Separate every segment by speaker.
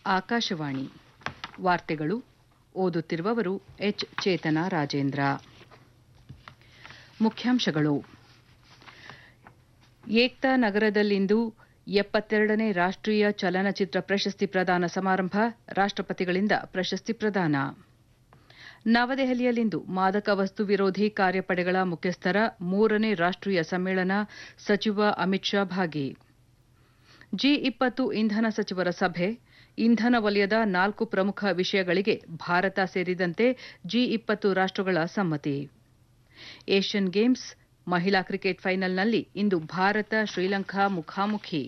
Speaker 1: ಆಕಾಶವಾಣಿ ವಾರ್ತೆಗಳು ಓದುತ್ತಿರುವವರು ಎಚ್ ಚೇತನ ರಾಜೇಂದ್ರ ಮುಖ್ಯಾಂಶಗಳು ಏಕ್ತಾ ನಗರದಲ್ಲಿಂದು ಎಪ್ಪತ್ತೆರಡನೇ ರಾಷ್ಟೀಯ ಚಲನಚಿತ್ರ ಪ್ರಶಸ್ತಿ ಪ್ರದಾನ ಸಮಾರಂಭ ರಾಷ್ಟಪತಿಗಳಿಂದ ಪ್ರಶಸ್ತಿ ಪ್ರದಾನ ನವದೆಹಲಿಯಲ್ಲಿಂದು ಮಾದಕ ವಸ್ತು ವಿರೋಧಿ ಕಾರ್ಯಪಡೆಗಳ ಮುಖ್ಯಸ್ಥರ ಮೂರನೇ ರಾಷ್ಟೀಯ ಸಮ್ಮೇಳನ ಸಚಿವ ಅಮಿತ್ ಶಾ ಭಾಗಿ ಜಿ ಇಪ್ಪತ್ತು ಇಂಧನ ಸಚಿವರ ಸಭೆ ಇಂಧನ ವಲಯದ ನಾಲ್ಕು ಪ್ರಮುಖ ವಿಷಯಗಳಿಗೆ ಭಾರತ ಸೇರಿದಂತೆ ಜಿ ಇಪ್ಪತ್ತು ರಾಷ್ಟಗಳ ಸಮ್ಮತಿ ಏಷ್ಯನ್ ಗೇಮ್ಸ್ ಮಹಿಳಾ ಕ್ರಿಕೆಟ್ ಫೈನಲ್ನಲ್ಲಿ ಇಂದು ಭಾರತ ಶ್ರೀಲಂಕಾ ಮುಖಾಮುಖಿ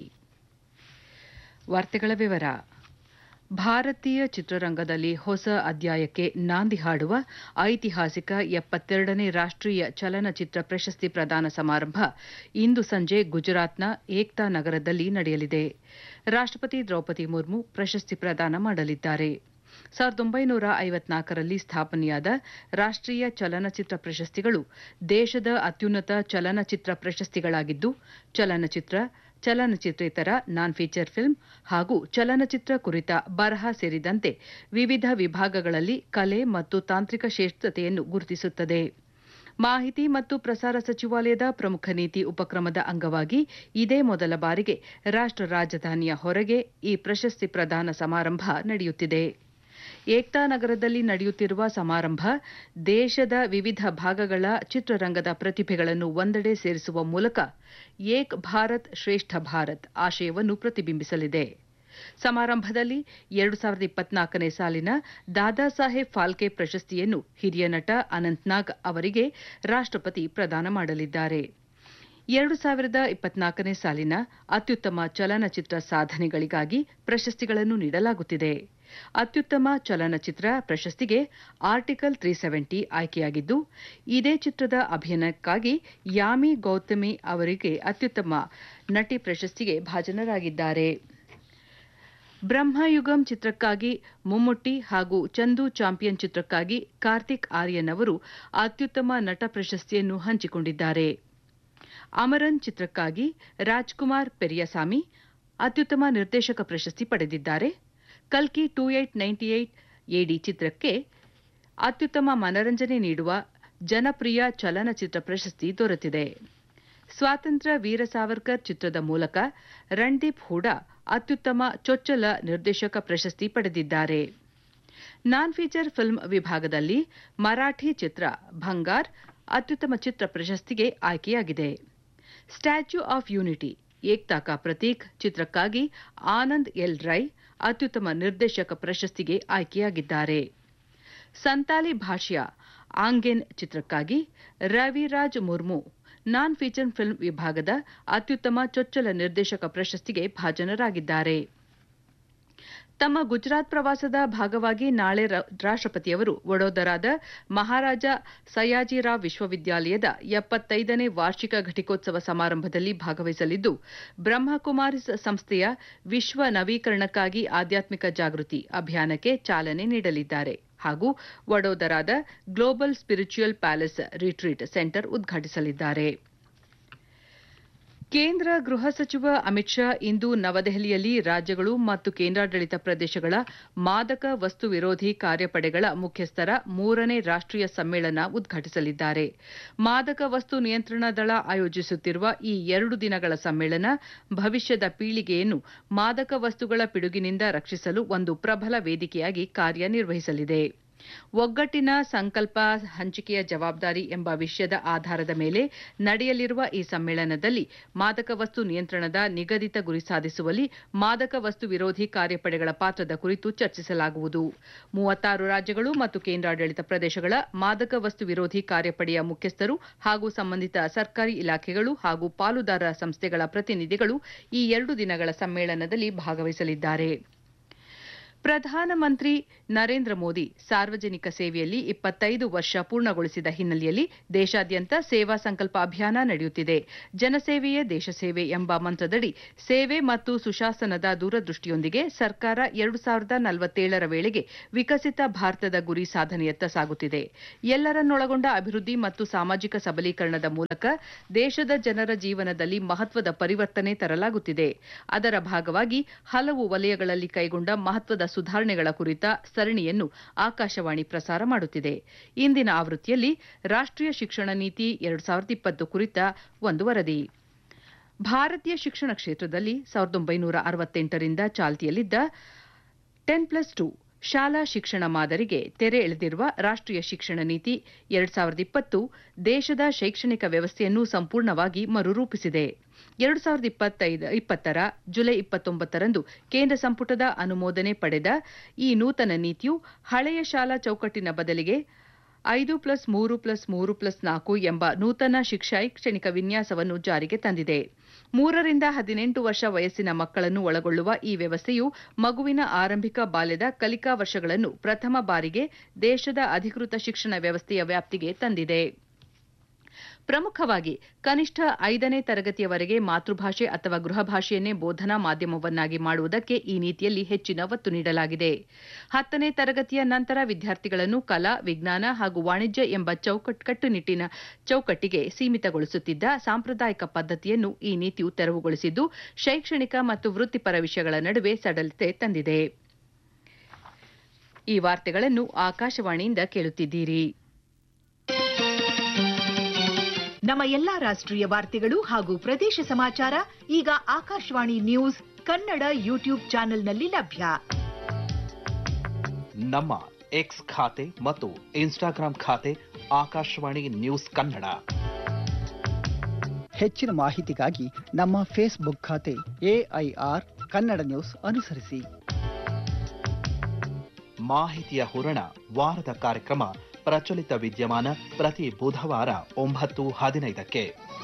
Speaker 1: ವಾರ್ತೆಗಳ ವಿವರ ಭಾರತೀಯ ಚಿತ್ರರಂಗದಲ್ಲಿ ಹೊಸ ಅಧ್ಯಾಯಕ್ಕೆ ನಾಂದಿ ಹಾಡುವ ಐತಿಹಾಸಿಕ ಎಪ್ಪತ್ತೆರಡನೇ ರಾಷ್ಟೀಯ ಚಲನಚಿತ್ರ ಪ್ರಶಸ್ತಿ ಪ್ರದಾನ ಸಮಾರಂಭ ಇಂದು ಸಂಜೆ ಗುಜರಾತ್ನ ಏಕ್ತಾ ನಗರದಲ್ಲಿ ನಡೆಯಲಿದೆ ರಾಷ್ಟಪತಿ ದ್ರೌಪದಿ ಮುರ್ಮು ಪ್ರಶಸ್ತಿ ಪ್ರದಾನ ಮಾಡಲಿದ್ದಾರೆ ಸಾವಿರದ ಒಂಬೈನೂರ ಐವತ್ನಾಲ್ಕರಲ್ಲಿ ಸ್ಥಾಪನೆಯಾದ ರಾಷ್ಟೀಯ ಚಲನಚಿತ್ರ ಪ್ರಶಸ್ತಿಗಳು ದೇಶದ ಅತ್ಯುನ್ನತ ಚಲನಚಿತ್ರ ಪ್ರಶಸ್ತಿಗಳಾಗಿದ್ದು ಚಲನಚಿತ್ರ ಚಲನಚಿತ್ರೇತರ ನಾನ್ ಫೀಚರ್ ಫಿಲ್ಮ್ ಹಾಗೂ ಚಲನಚಿತ್ರ ಕುರಿತ ಬರಹ ಸೇರಿದಂತೆ ವಿವಿಧ ವಿಭಾಗಗಳಲ್ಲಿ ಕಲೆ ಮತ್ತು ತಾಂತ್ರಿಕ ಶ್ರೇಷ್ಠತೆಯನ್ನು ಗುರುತಿಸುತ್ತದೆ ಮಾಹಿತಿ ಮತ್ತು ಪ್ರಸಾರ ಸಚಿವಾಲಯದ ಪ್ರಮುಖ ನೀತಿ ಉಪಕ್ರಮದ ಅಂಗವಾಗಿ ಇದೇ ಮೊದಲ ಬಾರಿಗೆ ರಾಷ್ಟ ರಾಜಧಾನಿಯ ಹೊರಗೆ ಈ ಪ್ರಶಸ್ತಿ ಪ್ರದಾನ ಸಮಾರಂಭ ನಡೆಯುತ್ತಿದೆ ಏಕ್ತಾ ನಗರದಲ್ಲಿ ನಡೆಯುತ್ತಿರುವ ಸಮಾರಂಭ ದೇಶದ ವಿವಿಧ ಭಾಗಗಳ ಚಿತ್ರರಂಗದ ಪ್ರತಿಭೆಗಳನ್ನು ಒಂದೆಡೆ ಸೇರಿಸುವ ಮೂಲಕ ಏಕ್ ಭಾರತ್ ಶ್ರೇಷ್ಠ ಭಾರತ್ ಆಶಯವನ್ನು ಪ್ರತಿಬಿಂಬಿಸಲಿದೆ ಸಮಾರಂಭದಲ್ಲಿ ಎರಡು ಸಾವಿರದ ಇಪ್ಪತ್ನಾಲ್ಕನೇ ಸಾಲಿನ ದಾದಾ ಸಾಹೇಬ್ ಫಾಲ್ಕೆ ಪ್ರಶಸ್ತಿಯನ್ನು ಹಿರಿಯ ನಟ ಅನಂತ್ನಾಗ್ ಅವರಿಗೆ ರಾಷ್ಟಪತಿ ಪ್ರದಾನ ಮಾಡಲಿದ್ದಾರೆ ಎರಡು ಸಾವಿರದ ಇಪ್ಪತ್ನಾಲ್ಕನೇ ಸಾಲಿನ ಅತ್ಯುತ್ತಮ ಚಲನಚಿತ್ರ ಸಾಧನೆಗಳಿಗಾಗಿ ಪ್ರಶಸ್ತಿಗಳನ್ನು ನೀಡಲಾಗುತ್ತಿದೆ ಅತ್ಯುತ್ತಮ ಚಲನಚಿತ್ರ ಪ್ರಶಸ್ತಿಗೆ ಆರ್ಟಿಕಲ್ ತ್ರೀ ಸೆವೆಂಟಿ ಆಯ್ಕೆಯಾಗಿದ್ದು ಇದೇ ಚಿತ್ರದ ಅಭಿನಯಕ್ಕಾಗಿ ಯಾಮಿ ಗೌತಮಿ ಅವರಿಗೆ ಅತ್ಯುತ್ತಮ ನಟಿ ಪ್ರಶಸ್ತಿಗೆ ಭಾಜನರಾಗಿದ್ದಾರೆ ಬ್ರಹ್ಮಯುಗಂ ಚಿತ್ರಕ್ಕಾಗಿ ಮುಮ್ಮುಟ್ಟಿ ಹಾಗೂ ಚಂದು ಚಾಂಪಿಯನ್ ಚಿತ್ರಕ್ಕಾಗಿ ಕಾರ್ತಿಕ್ ಆರ್ಯನ್ ಅವರು ಅತ್ಯುತ್ತಮ ನಟ ಪ್ರಶಸ್ತಿಯನ್ನು ಹಂಚಿಕೊಂಡಿದ್ದಾರೆ ಅಮರನ್ ಚಿತ್ರಕ್ಕಾಗಿ ರಾಜ್ಕುಮಾರ್ ಪೆರಿಯಸಾಮಿ ಅತ್ಯುತ್ತಮ ನಿರ್ದೇಶಕ ಪ್ರಶಸ್ತಿ ಪಡೆದಿದ್ದಾರೆ ಕಲ್ಕಿ ಟೂ ಏಟ್ ನೈಂಟಿ ಏಟ್ ಎಡಿ ಚಿತ್ರಕ್ಕೆ ಅತ್ಯುತ್ತಮ ಮನರಂಜನೆ ನೀಡುವ ಜನಪ್ರಿಯ ಚಲನಚಿತ್ರ ಪ್ರಶಸ್ತಿ ದೊರೆತಿದೆ ಸ್ವಾತಂತ್ರ್ಯ ವೀರ ಸಾವರ್ಕರ್ ಚಿತ್ರದ ಮೂಲಕ ರಣದೀಪ್ ಹೂಡಾ ಅತ್ಯುತ್ತಮ ಚೊಚ್ಚಲ ನಿರ್ದೇಶಕ ಪ್ರಶಸ್ತಿ ಪಡೆದಿದ್ದಾರೆ ನಾನ್ ಫೀಚರ್ ಫಿಲ್ಮ್ ವಿಭಾಗದಲ್ಲಿ ಮರಾಠಿ ಚಿತ್ರ ಭಂಗಾರ್ ಅತ್ಯುತ್ತಮ ಚಿತ್ರ ಪ್ರಶಸ್ತಿಗೆ ಆಯ್ಕೆಯಾಗಿದೆ ಸ್ಟ್ಯಾಚ್ಯೂ ಆಫ್ ಯೂನಿಟಿ ಏಕ್ತಾ ಕಾ ಪ್ರತೀಕ್ ಚಿತ್ರಕ್ಕಾಗಿ ಆನಂದ್ ಎಲ್ ರೈ ಅತ್ಯುತ್ತಮ ನಿರ್ದೇಶಕ ಪ್ರಶಸ್ತಿಗೆ ಆಯ್ಕೆಯಾಗಿದ್ದಾರೆ ಸಂತಾಲಿ ಭಾಷೆಯ ಆಂಗೆನ್ ಚಿತ್ರಕ್ಕಾಗಿ Raviraj Murmu non feature film ವಿಭಾಗದ ಅತ್ಯುತ್ತಮ ಚೊಚ್ಚಲ ನಿರ್ದೇಶಕ ಪ್ರಶಸ್ತಿಗೆ ಭಾಜನರಾಗಿದ್ದಾರೆ ತಮ್ಮ ಗುಜರಾತ್ ಪ್ರವಾಸದ ಭಾಗವಾಗಿ ನಾಳೆ ರಾಷ್ಟಪತಿಯವರು ವಡೋದರಾದ ಮಹಾರಾಜ ಸಯಾಜಿರಾವ್ ವಿಶ್ವವಿದ್ಯಾಲಯದ ಎಪ್ಪತ್ತೈದನೇ ವಾರ್ಷಿಕ ಘಟಿಕೋತ್ಸವ ಸಮಾರಂಭದಲ್ಲಿ ಭಾಗವಹಿಸಲಿದ್ದು ಬ್ರಹ್ಮಕುಮಾರಿಸ್ ಸಂಸ್ಥೆಯ ವಿಶ್ವ ನವೀಕರಣಕ್ಕಾಗಿ ಆಧ್ಯಾತ್ಮಿಕ ಜಾಗೃತಿ ಅಭಿಯಾನಕ್ಕೆ ಚಾಲನೆ ನೀಡಲಿದ್ದಾರೆ ಹಾಗೂ ವಡೋದರಾದ global spiritual palace retreat centre ಉದ್ಘಾಟಿಸಲಿದ್ದಾರೆ ಕೇಂದ್ರ ಗೃಹ ಸಚಿವ ಅಮಿತ್ ಶಾ ಇಂದು ನವದೆಹಲಿಯಲ್ಲಿ ರಾಜ್ಯಗಳು ಮತ್ತು ಕೇಂದ್ರಾಡಳಿತ ಪ್ರದೇಶಗಳ ಮಾದಕ ವಸ್ತು ವಿರೋಧಿ ಕಾರ್ಯಪಡೆಗಳ ಮುಖ್ಯಸ್ಥರ ಮೂರನೇ ರಾಷ್ಟೀಯ ಸಮ್ಮೇಳನ ಉದ್ಘಾಟಿಸಲಿದ್ದಾರೆ ಮಾದಕ ವಸ್ತು ನಿಯಂತ್ರಣ ದಳ ಆಯೋಜಿಸುತ್ತಿರುವ ಈ ಎರಡು ದಿನಗಳ ಸಮ್ಮೇಳನ ಭವಿಷ್ಯದ ಪೀಳಿಗೆಯನ್ನು ಮಾದಕ ವಸ್ತುಗಳ ಪಿಡುಗಿನಿಂದ ರಕ್ಷಿಸಲು ಒಂದು ಪ್ರಬಲ ವೇದಿಕೆಯಾಗಿ ಕಾರ್ಯನಿರ್ವಹಿಸಲಿದೆ ಒಗ್ಗಟ್ಟಿನ ಸಂಕಲ್ಪ ಹಂಚಿಕೆಯ ಜವಾಬ್ದಾರಿ ಎಂಬ ವಿಷಯದ ಆಧಾರದ ಮೇಲೆ ನಡೆಯಲಿರುವ ಈ ಸಮ್ಮೇಳನದಲ್ಲಿ ಮಾದಕ ವಸ್ತು ನಿಯಂತ್ರಣದ ನಿಗದಿತ ಗುರಿ ಸಾಧಿಸುವಲ್ಲಿ ಮಾದಕ ವಸ್ತು ವಿರೋಧಿ ಕಾರ್ಯಪಡೆಗಳ ಪಾತ್ರದ ಕುರಿತು ಚರ್ಚಿಸಲಾಗುವುದು ಮೂವತ್ತಾರು ರಾಜ್ಯಗಳು ಮತ್ತು ಕೇಂದ್ರಾಡಳಿತ ಪ್ರದೇಶಗಳ ಮಾದಕ ವಸ್ತು ವಿರೋಧಿ ಕಾರ್ಯಪಡೆಯ ಮುಖ್ಯಸ್ಥರು ಹಾಗೂ ಸಂಬಂಧಿತ ಸರ್ಕಾರಿ ಇಲಾಖೆಗಳು ಹಾಗೂ ಪಾಲುದಾರ ಸಂಸ್ಥೆಗಳ ಪ್ರತಿನಿಧಿಗಳು ಈ ಎರಡು ದಿನಗಳ ಸಮ್ಮೇಳನದಲ್ಲಿ ಭಾಗವಹಿಸಲಿದ್ದಾರೆ ಪ್ರಧಾನಮಂತ್ರಿ ನರೇಂದ್ರ ಮೋದಿ ಸಾರ್ವಜನಿಕ ಸೇವೆಯಲ್ಲಿ ಇಪ್ಪತ್ತೈದು ವರ್ಷ ಪೂರ್ಣಗೊಳಿಸಿದ ಹಿನ್ನೆಲೆಯಲ್ಲಿ ದೇಶಾದ್ಯಂತ ಸೇವಾ ಸಂಕಲ್ಪ ಅಭಿಯಾನ ನಡೆಯುತ್ತಿದೆ ಜನಸೇವೆಯೇ ದೇಶ ಸೇವೆ ಎಂಬ ಮಂತ್ರದಡಿ ಸೇವೆ ಮತ್ತು ಸುಶಾಸನದ ದೂರದೃಷ್ಟಿಯೊಂದಿಗೆ ಸರ್ಕಾರ ಎರಡು ಸಾವಿರದ ನಲವತ್ತೇಳರ ವೇಳೆಗೆ ವಿಕಸಿತ ಭಾರತದ ಗುರಿ ಸಾಧನೆಯತ್ತ ಸಾಗುತ್ತಿದೆ ಎಲ್ಲರನ್ನೊಳಗೊಂಡ ಅಭಿವೃದ್ಧಿ ಮತ್ತು ಸಾಮಾಜಿಕ ಸಬಲೀಕರಣದ ಮೂಲಕ ದೇಶದ ಜನರ ಜೀವನದಲ್ಲಿ ಮಹತ್ವದ ಪರಿವರ್ತನೆ ತರಲಾಗುತ್ತಿದೆ ಅದರ ಭಾಗವಾಗಿ ಹಲವು ವಲಯಗಳಲ್ಲಿ ಕೈಗೊಂಡ ಮಹತ್ವದ ಸುಧಾರಣೆಗಳ ಕುರಿತ ಸರಣಿಯನ್ನು ಆಕಾಶವಾಣಿ ಪ್ರಸಾರ ಮಾಡುತ್ತಿದೆ ಇಂದಿನ ಆವೃತ್ತಿಯಲ್ಲಿ ರಾಷ್ಟ್ರೀಯ ಶಿಕ್ಷಣ ನೀತಿ ಎರಡು ಸಾವಿರದ ಇಪ್ಪತ್ತು ಕುರಿತ ಒಂದು ವರದಿ ಭಾರತೀಯ ಶಿಕ್ಷಣ ಕ್ಷೇತ್ರದಲ್ಲಿ ಸಾವಿರದ ಒಂಬೈನೂರ ಅರವತ್ತೆಂಟರಿಂದ ಚಾಲ್ತಿಯಲ್ಲಿದ್ದ ಟೆನ್ ಪ್ಲಸ್ ಟು ಶಾಲಾ ಶಿಕ್ಷಣ ಮಾದರಿಗೆ ತೆರೆ ಎಳೆದಿರುವ ರಾಷ್ಟ್ರೀಯ ಶಿಕ್ಷಣ ನೀತಿ ಎರಡ್ ಸಾವಿರದ ಇಪ್ಪತ್ತು ದೇಶದ ಶೈಕ್ಷಣಿಕ ವ್ಯವಸ್ಥೆಯನ್ನು ಸಂಪೂರ್ಣವಾಗಿ ಮರುರೂಪಿಸಿದೆ ಎರಡು ಸಾವಿರದ ಇಪ್ಪತ್ತೈದು ಇಪ್ಪತ್ತರ ಜುಲೈ ಇಪ್ಪತ್ತೊಂಬತ್ತರಂದು ಕೇಂದ್ರ ಸಂಪುಟದ ಅನುಮೋದನೆ ಪಡೆದ ಈ ನೂತನ ನೀತಿಯು ಹಳೆಯ ಶಾಲಾ ಚೌಕಟ್ಟಿನ ಬದಲಿಗೆ ಐದು ಪ್ಲಸ್ ಮೂರು ಪ್ಲಸ್ ಮೂರು ಪ್ಲಸ್ ನಾಲ್ಕು ಎಂಬ ನೂತನ ಶೈಕ್ಷಣಿಕ ವಿನ್ಯಾಸವನ್ನು ಜಾರಿಗೆ ತಂದಿದೆ ಮೂರರಿಂದ ಹದಿನೆಂಟು ವರ್ಷ ವಯಸ್ಸಿನ ಮಕ್ಕಳನ್ನು ಒಳಗೊಳ್ಳುವ ಈ ವ್ಯವಸ್ಥೆಯು ಮಗುವಿನ ಆರಂಭಿಕ ಬಾಲ್ಯದ ಕಲಿಕಾ ವರ್ಷಗಳನ್ನು ಪ್ರಥಮ ಬಾರಿಗೆ ದೇಶದ ಅಧಿಕೃತ ಶಿಕ್ಷಣ ವ್ಯವಸ್ಥೆಯ ವ್ಯಾಪ್ತಿಗೆ ತಂದಿದೆ ಪ್ರಮುಖವಾಗಿ ಕನಿಷ್ಠ ಐದನೇ ತರಗತಿಯವರೆಗೆ ಮಾತೃಭಾಷೆ ಅಥವಾ ಗೃಹ ಭಾಷೆಯನ್ನೇ ಬೋಧನಾ ಮಾಧ್ಯಮವನ್ನಾಗಿ ಮಾಡುವುದಕ್ಕೆ ಈ ನೀತಿಯಲ್ಲಿ ಹೆಚ್ಚಿನ ಒತ್ತು ನೀಡಲಾಗಿದೆ ಹತ್ತನೇ ತರಗತಿಯ ನಂತರ ವಿದ್ಯಾರ್ಥಿಗಳನ್ನು ಕಲಾ ವಿಜ್ಞಾನ ಹಾಗೂ ವಾಣಿಜ್ಯ ಎಂಬ ಕಟ್ಟುನಿಟ್ಟಿನ ಚೌಕಟ್ಟಿಗೆ ಸೀಮಿತಗೊಳಿಸುತ್ತಿದ್ದ ಸಾಂಪ್ರದಾಯಿಕ ಪದ್ಧತಿಯನ್ನು ಈ ನೀತಿಯು ತೆರವುಗೊಳಿಸಿದ್ದು ಶೈಕ್ಷಣಿಕ ಮತ್ತು ವೃತ್ತಿಪರ ವಿಷಯಗಳ ನಡುವೆ ಸಡಲತೆ ತಂದಿದೆ ಈ ವಾರ್ತೆಗಳನ್ನು ಆಕಾಶವಾಣಿಯಿಂದ ಕೇಳುತ್ತಿದ್ದೀರಿ
Speaker 2: ನಮ್ಮ ಎಲ್ಲಾ ರಾಷ್ಟ್ರೀಯ ವಾರ್ತೆಗಳು ಹಾಗೂ ಪ್ರದೇಶ ಸಮಾಚಾರ ಈಗ ಆಕಾಶವಾಣಿ ನ್ಯೂಸ್ ಕನ್ನಡ ಯೂಟ್ಯೂಬ್ ಚಾನೆಲ್ನಲ್ಲಿ ಲಭ್ಯ
Speaker 3: ನಮ್ಮ ಎಕ್ಸ್ ಖಾತೆ ಮತ್ತು ಇನ್ಸ್ಟಾಗ್ರಾಂ ಖಾತೆ ಆಕಾಶವಾಣಿ ನ್ಯೂಸ್ ಕನ್ನಡ
Speaker 4: ಹೆಚ್ಚಿನ ಮಾಹಿತಿಗಾಗಿ ನಮ್ಮ ಫೇಸ್ಬುಕ್ ಖಾತೆ ಎಐಆರ್ ಕನ್ನಡ ನ್ಯೂಸ್ ಅನುಸರಿಸಿ
Speaker 3: ಮಾಹಿತಿಯ ಹೂರಣ ವಾರದ ಕಾರ್ಯಕ್ರಮ ಪ್ರಚಲಿತ ವಿದ್ಯಮಾನ ಪ್ರತಿ ಬುಧವಾರ ಒಂಬತ್ತು ಹದಿನೈದಕ್ಕೆ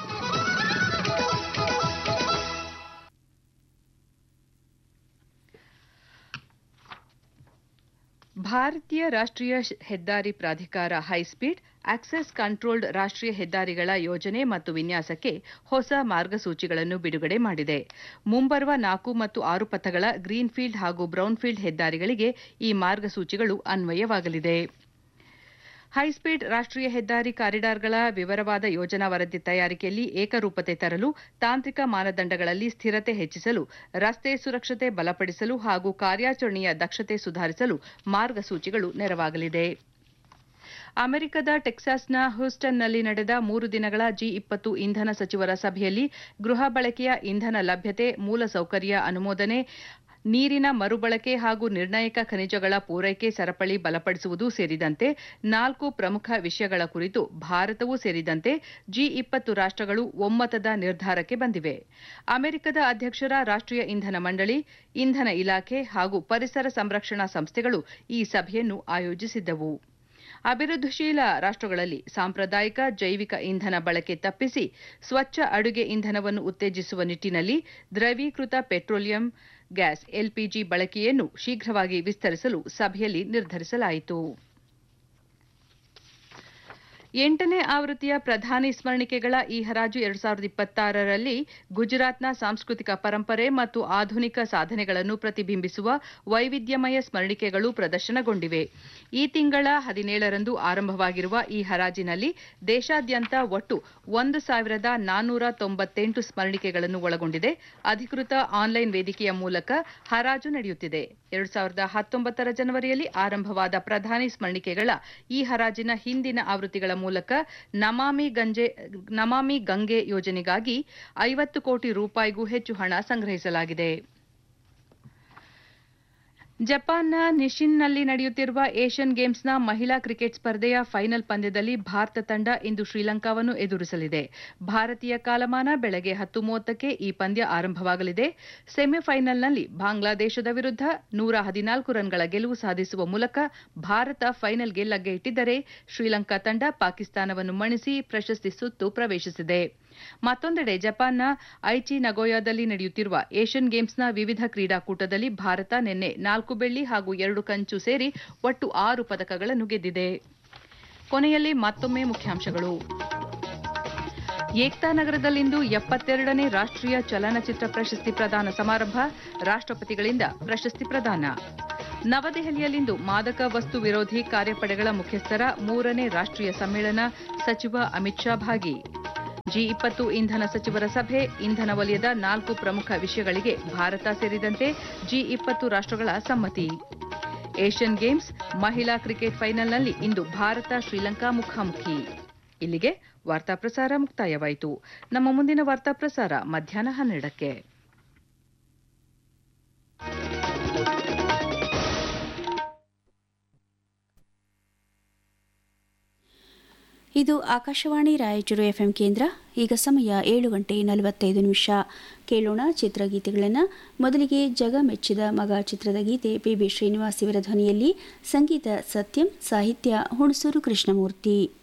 Speaker 1: ಭಾರತೀಯ ರಾಷ್ಟ್ರೀಯ ಹೆದ್ದಾರಿ ಪ್ರಾಧಿಕಾರ ಹೈಸ್ಪೀಡ್ ಆಕ್ಸೆಸ್ ಕಂಟ್ರೋಲ್ಡ್ ರಾಷ್ಟ್ರೀಯ ಹೆದ್ದಾರಿಗಳ ಯೋಜನೆ ಮತ್ತು ವಿನ್ಯಾಸಕ್ಕೆ ಹೊಸ ಮಾರ್ಗಸೂಚಿಗಳನ್ನು ಬಿಡುಗಡೆ ಮಾಡಿದೆ ಮುಂಬರುವ ನಾಲ್ಕು ಮತ್ತು ಆರು ಪಥಗಳ ಗ್ರೀನ್ಫೀಲ್ಡ್ ಹಾಗೂ ಬ್ರೌನ್ಫೀಲ್ಡ್ ಹೆದ್ದಾರಿಗಳಿಗೆ ಈ ಮಾರ್ಗಸೂಚಿಗಳು ಅನ್ವಯವಾಗಲಿದೆ ಹೈಸ್ಪೀಡ್ ರಾಷ್ಟ್ರೀಯ ಹೆದ್ದಾರಿ ಕಾರಿಡಾರ್ಗಳ ವಿವರವಾದ ಯೋಜನಾ ವರದಿ ತಯಾರಿಕೆಯಲ್ಲಿ ಏಕರೂಪತೆ ತರಲು ತಾಂತ್ರಿಕ ಮಾನದಂಡಗಳಲ್ಲಿ ಸ್ಥಿರತೆ ಹೆಚ್ಚಿಸಲು ರಸ್ತೆ ಸುರಕ್ಷತೆ ಬಲಪಡಿಸಲು ಹಾಗೂ ಕಾರ್ಯಾಚರಣೆಯ ದಕ್ಷತೆ ಸುಧಾರಿಸಲು ಮಾರ್ಗಸೂಚಿಗಳು ನೆರವಾಗಲಿದೆ ಅಮೆರಿಕದ ಟೆಕ್ಸಾಸ್ನ ಹ್ಯೂಸ್ಟನ್ನಲ್ಲಿ ನಡೆದ ಮೂರು ದಿನಗಳ ಜಿ ಇಪ್ಪತ್ತು ಇಂಧನ ಸಚಿವರ ಸಭೆಯಲ್ಲಿ ಗೃಹ ಬಳಕೆಯ ಇಂಧನ ಲಭ್ಯತೆ ಮೂಲಸೌಕರ್ಯ ಅನುಮೋದನೆ ನೀರಿನ ಮರುಬಳಕೆ ಹಾಗೂ ನಿರ್ಣಾಯಕ ಖನಿಜಗಳ ಪೂರೈಕೆ ಸರಪಳಿ ಬಲಪಡಿಸುವುದು ಸೇರಿದಂತೆ ನಾಲ್ಕು ಪ್ರಮುಖ ವಿಷಯಗಳ ಕುರಿತು ಭಾರತವೂ ಸೇರಿದಂತೆ ಜಿ ಇಪ್ಪತ್ತು ರಾಷ್ಟ್ರಗಳು ಒಮ್ಮತದ ನಿರ್ಧಾರಕ್ಕೆ ಬಂದಿವೆ ಅಮೆರಿಕದ ಅಧ್ಯಕ್ಷರ ರಾಷ್ಟ್ರೀಯ ಇಂಧನ ಮಂಡಳಿ ಇಂಧನ ಇಲಾಖೆ ಹಾಗೂ ಪರಿಸರ ಸಂರಕ್ಷಣಾ ಸಂಸ್ಥೆಗಳು ಈ ಸಭೆಯನ್ನು ಆಯೋಜಿಸಿದ್ದವು ಅಭಿವೃದ್ಧಿಶೀಲ ರಾಷ್ಟ್ರಗಳಲ್ಲಿ ಸಾಂಪ್ರದಾಯಿಕ ಜೈವಿಕ ಇಂಧನ ಬಳಕೆ ತಪ್ಪಿಸಿ ಸ್ವಚ್ಛ ಅಡುಗೆ ಇಂಧನವನ್ನು ಉತ್ತೇಜಿಸುವ ನಿಟ್ಟಿನಲ್ಲಿ ದ್ರವೀಕೃತ ಪೆಟ್ರೋಲಿಯಂ ಗ್ಯಾಸ್ ಎಲ್ಪಿಜಿ ಬಳಕೆಯನ್ನು ಶೀಘ್ರವಾಗಿ ವಿಸ್ತರಿಸಲು ಸಭೆಯಲ್ಲಿ ನಿರ್ಧರಿಸಲಾಯಿತು ಎಂಟನೇ ಆವೃತ್ತಿಯ ಪ್ರಧಾನಿ ಸ್ಮರಣಿಕೆಗಳ ಈ ಹರಾಜು ಎರಡು ಸಾವಿರದ ಇಪ್ಪತ್ತಾರರಲ್ಲಿ ಗುಜರಾತ್ನ ಸಾಂಸ್ಕೃತಿಕ ಪರಂಪರೆ ಮತ್ತು ಆಧುನಿಕ ಸಾಧನೆಗಳನ್ನು ಪ್ರತಿಬಿಂಬಿಸುವ ವೈವಿಧ್ಯಮಯ ಸ್ಮರಣಿಕೆಗಳು ಪ್ರದರ್ಶನಗೊಂಡಿವೆ ಈ ತಿಂಗಳ ಹದಿನೇಳರಂದು ಆರಂಭವಾಗಿರುವ ಈ ಹರಾಜಿನಲ್ಲಿ ದೇಶಾದ್ಯಂತ ಒಟ್ಟು ಒಂದು ಸಾವಿರದ ನಾನ್ನೂರ ತೊಂಬತ್ತೆಂಟು ಸ್ಮರಣಿಕೆಗಳನ್ನು ಒಳಗೊಂಡಿದೆ ಅಧಿಕೃತ ಆನ್ಲೈನ್ ವೇದಿಕೆಯ ಮೂಲಕ ಹರಾಜು ನಡೆಯುತ್ತಿದೆ ಎರಡು ಸಾವಿರದ ಹತ್ತೊಂಬತ್ತರ ಜನವರಿಯಲ್ಲಿ ಆರಂಭವಾದ ಪ್ರಧಾನಿ ಸ್ಮರಣಿಕೆಗಳ ಈ ಹರಾಜಿನ ಹಿಂದಿನ ಆವೃತ್ತಿಗಳ ಮೂಲಕ ನಮಾಮಿ ಗಂಜೆ ನಮಾಮಿ ಗಂಗೆ ಯೋಜನೆಗಾಗಿ ಐವತ್ತು ಕೋಟಿ ರೂಪಾಯಿಗೂ ಹೆಚ್ಚು ಹಣ ಸಂಗ್ರಹಿಸಲಾಗಿದೆ ಜಪಾನ್ನ ನಿಶಿನ್ನಲ್ಲಿ ನಡೆಯುತ್ತಿರುವ ಏಷ್ಯನ್ ಗೇಮ್ಸ್ನ ಮಹಿಳಾ ಕ್ರಿಕೆಟ್ ಸ್ಪರ್ಧೆಯ ಫೈನಲ್ ಪಂದ್ಯದಲ್ಲಿ ಭಾರತ ತಂಡ ಇಂದು ಶ್ರೀಲಂಕಾವನ್ನು ಎದುರಿಸಲಿದೆ ಭಾರತೀಯ ಕಾಲಮಾನ ಬೆಳಗ್ಗೆ ಹತ್ತು ಮೂವತ್ತಕ್ಕೆ ಈ ಪಂದ್ಯ ಆರಂಭವಾಗಲಿದೆ ಸೆಮಿಫೈನಲ್ನಲ್ಲಿ ಬಾಂಗ್ಲಾದೇಶದ ವಿರುದ್ಧ ನೂರ ಹದಿನಾಲ್ಕು ರನ್ಗಳ ಗೆಲುವು ಸಾಧಿಸುವ ಮೂಲಕ ಭಾರತ ಫೈನಲ್ಗೆ ಲಗ್ಗೆ ಇಟ್ಟಿದ್ದರೆ ಶ್ರೀಲಂಕಾ ತಂಡ ಪಾಕಿಸ್ತಾನವನ್ನು ಮಣಿಸಿ ಪ್ರಶಸ್ತಿ ಸುತ್ತು ಪ್ರವೇಶಿಸಿದೆ ಮತ್ತೊಂದೆಡೆ ಜಪಾನ್ನ ಐಚಿ ನಗೋಯಾದಲ್ಲಿ ನಡೆಯುತ್ತಿರುವ ಏಷ್ಯನ್ ಗೇಮ್ಸ್ನ ವಿವಿಧ ಕ್ರೀಡಾಕೂಟದಲ್ಲಿ ಭಾರತ ನಿನ್ನೆ ನಾಲ್ಕು ಬೆಳ್ಳಿ ಹಾಗೂ ಎರಡು ಕಂಚು ಸೇರಿ ಒಟ್ಟು ಆರು ಪದಕಗಳನ್ನು ಗೆದ್ದಿದೆ ಕೊನೆಯಲ್ಲಿ ಮತ್ತೊಮ್ಮೆ ಮುಖ್ಯಾಂಶಗಳು ಏಕ್ತಾ ನಗರದಲ್ಲಿಂದು ಎಪ್ಪತ್ತೆರಡನೇ ರಾಷ್ಟ್ರೀಯ ಚಲನಚಿತ್ರ ಪ್ರಶಸ್ತಿ ಪ್ರದಾನ ಸಮಾರಂಭ ರಾಷ್ಟ್ರಪತಿಗಳಿಂದ ಪ್ರಶಸ್ತಿ ಪ್ರದಾನ ನವದೆಹಲಿಯಲ್ಲಿಂದು ಮಾದಕ ವಸ್ತು ವಿರೋಧಿ ಕಾರ್ಯಪಡೆಗಳ ಮುಖ್ಯಸ್ಥರ ಮೂರನೇ ರಾಷ್ಟ್ರೀಯ ಸಮ್ಮೇಳನ ಸಚಿವ ಅಮಿತ್ ಶಾ ಭಾಗಿ ಜಿ ಇಪ್ಪತ್ತು ಇಂಧನ ಸಚಿವರ ಸಭೆ ಇಂಧನ ವಲಯದ ನಾಲ್ಕು ಪ್ರಮುಖ ವಿಷಯಗಳಿಗೆ ಭಾರತ ಸೇರಿದಂತೆ ಜಿ ಇಪ್ಪತ್ತು ರಾಷ್ಟ್ರಗಳ ಸಮ್ಮತಿ ಏಷ್ಯನ್ ಗೇಮ್ಸ್ ಮಹಿಳಾ ಕ್ರಿಕೆಟ್ ಫೈನಲ್ನಲ್ಲಿ ಇಂದು ಭಾರತ ಶ್ರೀಲಂಕಾ ಮುಖಾಮುಖಿ ಇಲ್ಲಿಗೆ ವಾರ್ತಾ ಪ್ರಸಾರ ಮುಕ್ತಾಯವಾಯಿತು ನಮ್ಮ ಮುಂದಿನ ವಾರ್ತಾ ಪ್ರಸಾರ ಮಧ್ಯಾಹ್ನ ಹನ್ನೆರಡಕ್ಕೆ
Speaker 5: ಇದು ಆಕಾಶವಾಣಿ ರಾಯಚೂರು ಎಫ್ಎಂ ಕೇಂದ್ರ ಈಗ ಸಮಯ ಏಳು ಗಂಟೆ ನಲವತ್ತೈದು ನಿಮಿಷ ಕೇಳೋಣ ಚಿತ್ರಗೀತೆಗಳನ್ನು ಮೊದಲಿಗೆ ಜಗ ಮೆಚ್ಚಿದ ಮಗ ಚಿತ್ರದ ಗೀತೆ ಪಿ ಬಿ ಶ್ರೀನಿವಾಸ್ ಇವರ ಧ್ವನಿಯಲ್ಲಿ ಸಂಗೀತ ಸತ್ಯಂ ಸಾಹಿತ್ಯ ಹುಣಸೂರು ಕೃಷ್ಣಮೂರ್ತಿ